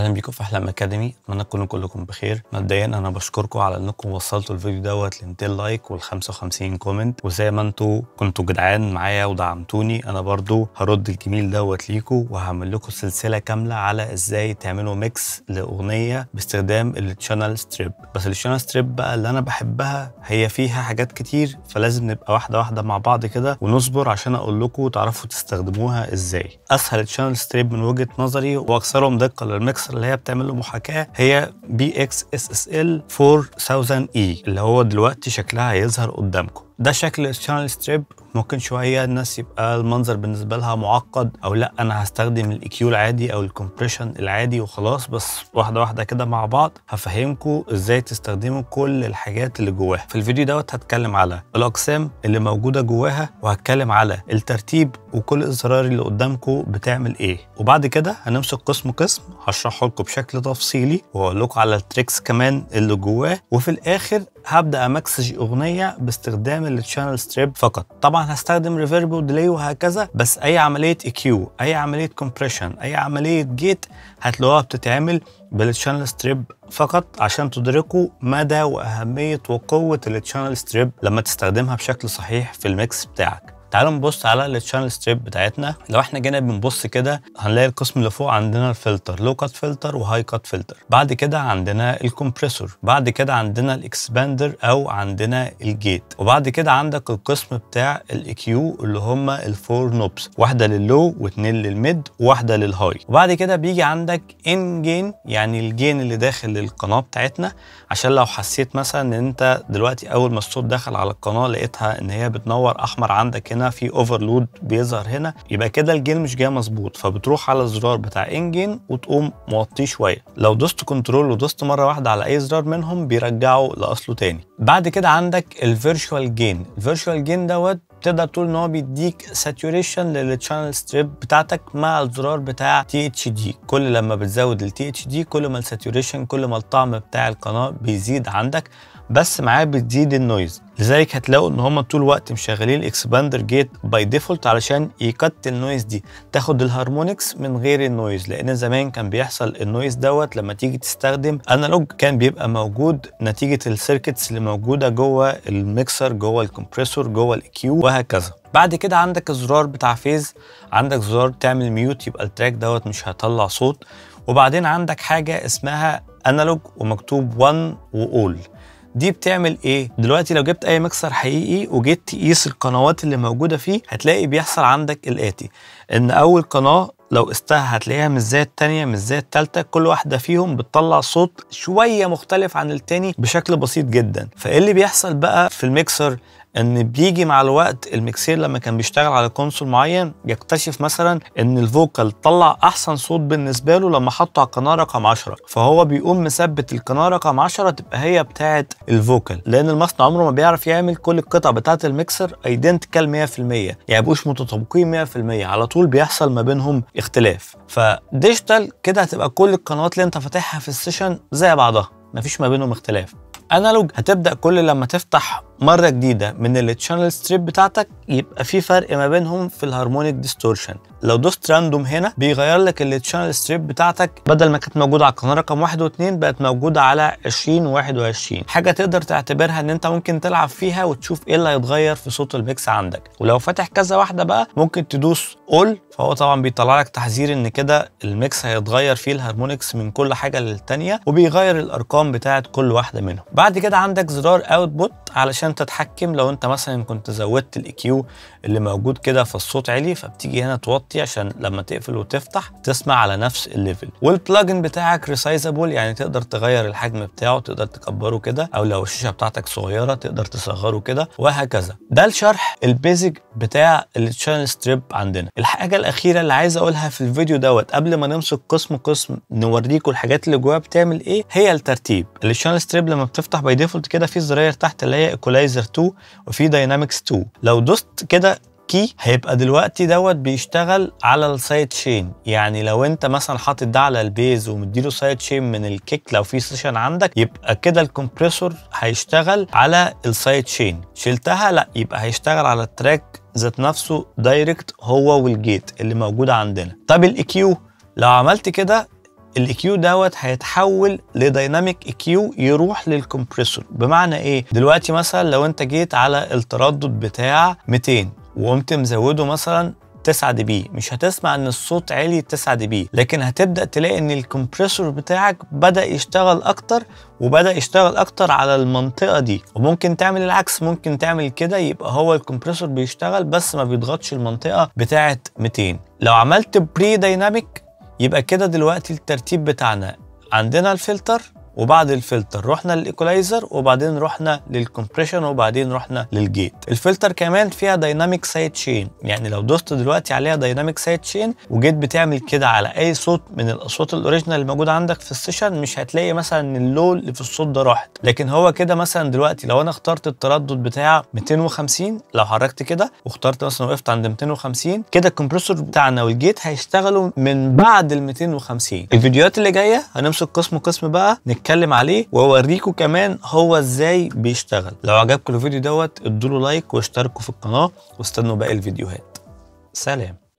اهلا بيكم في احلام اكاديمي اتمنى تكونوا كلكم بخير مبدئيا انا بشكركم على انكم وصلتوا الفيديو دوت ل 200 لايك وال 55 كومنت وزي ما انتوا كنتوا جدعان معايا ودعمتوني انا برضو هرد الجميل دوت ليكم وهعمل لكم سلسله كامله على ازاي تعملوا ميكس لاغنيه باستخدام التشانل ستريب بس التشانل ستريب بقى اللي انا بحبها هي فيها حاجات كتير فلازم نبقى واحده واحده مع بعض كده ونصبر عشان اقول لكم تعرفوا تستخدموها ازاي اسهل تشانل ستريب من وجهه نظري واكثرهم دقه للميكسر اللي هي بتعمل له محاكاه هي بي اكس اس اس ال 4000 اي اللي هو دلوقتي شكلها هيظهر قدامكم ده شكل الشانل ستريب ممكن شويه الناس يبقى المنظر بالنسبه لها معقد او لا انا هستخدم الاي كيو العادي او الكومبريشن العادي وخلاص بس واحده واحده كده مع بعض هفهمكم ازاي تستخدموا كل الحاجات اللي جواها في الفيديو دوت هتكلم على الاقسام اللي موجوده جواها وهتكلم على الترتيب وكل الزرار اللي قدامكم بتعمل ايه وبعد كده هنمسك قسم قسم هشرحه لكم بشكل تفصيلي واقول لكم على التريكس كمان اللي جواه وفي الاخر هبدا امكسج اغنيه باستخدام التشانل ستريب فقط طبعا هستخدم ريفيرب وديلي وهكذا بس اي عمليه اي كيو اي عمليه كومبريشن اي عمليه جيت هتلاقوها بتتعمل بالتشانل ستريب فقط عشان تدركوا مدى واهميه وقوه التشانل ستريب لما تستخدمها بشكل صحيح في الميكس بتاعك تعالوا نبص على التشانل ستريب بتاعتنا لو احنا جينا بنبص كده هنلاقي القسم اللي فوق عندنا الفلتر لو كات فلتر وهاي كات فلتر بعد كده عندنا الكمبريسور بعد كده عندنا الاكسباندر او عندنا الجيت وبعد كده عندك القسم بتاع الاكيو اللي هم الفور نوبس واحده لللو واثنين للميد وواحده للهاي وبعد كده بيجي عندك ان جين يعني الجين اللي داخل القناه بتاعتنا عشان لو حسيت مثلا ان انت دلوقتي اول ما الصوت دخل على القناه لقيتها ان هي بتنور احمر عندك هنا هنا في اوفرلود بيظهر هنا يبقى كده الجين مش جاي مظبوط فبتروح على الزرار بتاع ان جين وتقوم موطيه شويه لو دوست كنترول ودوست مره واحده على اي زرار منهم بيرجعوا لاصله تاني بعد كده عندك الفيرتشوال جين الفيرتشوال جين دوت تقدر تقول ان هو بيديك ساتوريشن للتشانل ستريب بتاعتك مع الزرار بتاع تي اتش دي كل لما بتزود التي اتش دي كل ما الساتوريشن كل ما الطعم بتاع القناه بيزيد عندك بس معاه بتزيد النويز لذلك هتلاقوا ان هم طول الوقت مشغلين الاكسباندر جيت باي ديفولت علشان يكت النويز دي تاخد الهارمونكس من غير النويز لان زمان كان بيحصل النويز دوت لما تيجي تستخدم انالوج كان بيبقى موجود نتيجه السيركتس اللي موجوده جوه الميكسر جوه الكمبريسور جوه الاكيو وهكذا بعد كده عندك الزرار بتاع فيز عندك زرار تعمل ميوت يبقى التراك دوت مش هيطلع صوت وبعدين عندك حاجه اسمها انالوج ومكتوب 1 واول دي بتعمل ايه دلوقتي لو جبت اي مكسر حقيقي وجيت تقيس القنوات اللي موجوده فيه هتلاقي بيحصل عندك الاتي ان اول قناه لو قستها هتلاقيها مش زي التانية مش زي التالتة كل واحدة فيهم بتطلع صوت شوية مختلف عن التاني بشكل بسيط جدا فايه اللي بيحصل بقى في الميكسر ان بيجي مع الوقت الميكسير لما كان بيشتغل على كونسول معين يكتشف مثلا ان الفوكال طلع احسن صوت بالنسبه له لما حطه على القناه رقم 10 فهو بيقوم مثبت القناه رقم 10 تبقى هي بتاعه الفوكال لان المصنع عمره ما بيعرف يعمل كل القطع بتاعه الميكسر ايدنتيكال 100% يعني يبقوش متطابقين 100% على طول بيحصل ما بينهم اختلاف فديجيتال كده هتبقى كل القنوات اللي انت فاتحها في السيشن زي بعضها مفيش ما بينهم اختلاف انالوج هتبدا كل لما تفتح مره جديده من التشانل ستريب بتاعتك يبقى في فرق ما بينهم في الهارمونيك ديستورشن لو دوست راندوم هنا بيغير لك التشانل ستريب بتاعتك بدل ما كانت موجوده على القناه رقم 1 و2 بقت موجوده على 20 و21 حاجه تقدر تعتبرها ان انت ممكن تلعب فيها وتشوف ايه اللي هيتغير في صوت الميكس عندك ولو فاتح كذا واحده بقى ممكن تدوس اول فهو طبعا بيطلع لك تحذير ان كده الميكس هيتغير فيه الهارمونكس من كل حاجه للتانيه وبيغير الارقام بتاعه كل واحده منهم بعد كده عندك زرار اوتبوت علشان تتحكم لو انت مثلا كنت زودت الاي كيو اللي موجود كده فالصوت عالي فبتيجي هنا توطي عشان لما تقفل وتفتح تسمع على نفس الليفل والبلاجن بتاعك ريسايزابل يعني تقدر تغير الحجم بتاعه تقدر تكبره كده او لو الشاشه بتاعتك صغيره تقدر تصغره كده وهكذا ده الشرح البيزك بتاع الشانل ستريب عندنا الحاجه الاخيره اللي عايز اقولها في الفيديو دوت قبل ما نمسك قسم قسم نوريكم الحاجات اللي جواها بتعمل ايه هي الترتيب الشانل ستريب لما بتفتح باي ديفولت كده في زراير تحت اللي هي ايكولايزر 2 وفي داينامكس 2 لو دوست كده كي هيبقى دلوقتي دوت بيشتغل على السايد تشين يعني لو انت مثلا حاطط ده على البيز ومديله سايد تشين من الكيك لو في سيشن عندك يبقى كده الكمبريسور هيشتغل على السايد تشين شلتها لا يبقى هيشتغل على التراك ذات نفسه دايركت هو والجيت اللي موجوده عندنا طب الاي كيو لو عملت كده الاكيو دوت هيتحول لدايناميك اكيو يروح للكمبريسور بمعنى ايه دلوقتي مثلا لو انت جيت على التردد بتاع 200 وقمت مزوده مثلا 9 دي بي مش هتسمع ان الصوت عالي 9 دي بي لكن هتبدا تلاقي ان الكمبريسور بتاعك بدا يشتغل اكتر وبدا يشتغل اكتر على المنطقه دي وممكن تعمل العكس ممكن تعمل كده يبقى هو الكمبريسور بيشتغل بس ما بيضغطش المنطقه بتاعه 200 لو عملت بري دايناميك يبقى كده دلوقتي الترتيب بتاعنا عندنا الفلتر وبعد الفلتر رحنا للايكولايزر وبعدين رحنا للكمبريشن وبعدين رحنا للجيت الفلتر كمان فيها دايناميك سايد تشين يعني لو دوست دلوقتي عليها دايناميك سايد تشين وجيت بتعمل كده على اي صوت من الاصوات الاوريجينال اللي موجوده عندك في السيشن مش هتلاقي مثلا ان اللو اللي في الصوت ده راحت لكن هو كده مثلا دلوقتي لو انا اخترت التردد بتاع 250 لو حركت كده واخترت مثلا وقفت عند 250 كده الكمبريسور بتاعنا والجيت هيشتغلوا من بعد ال 250 الفيديوهات اللي جايه هنمسك قسم قسم بقى نتكلم عليه واوريكم كمان هو ازاي بيشتغل لو عجبكم الفيديو دوت ادوا لايك واشتركوا في القناه واستنوا باقي الفيديوهات سلام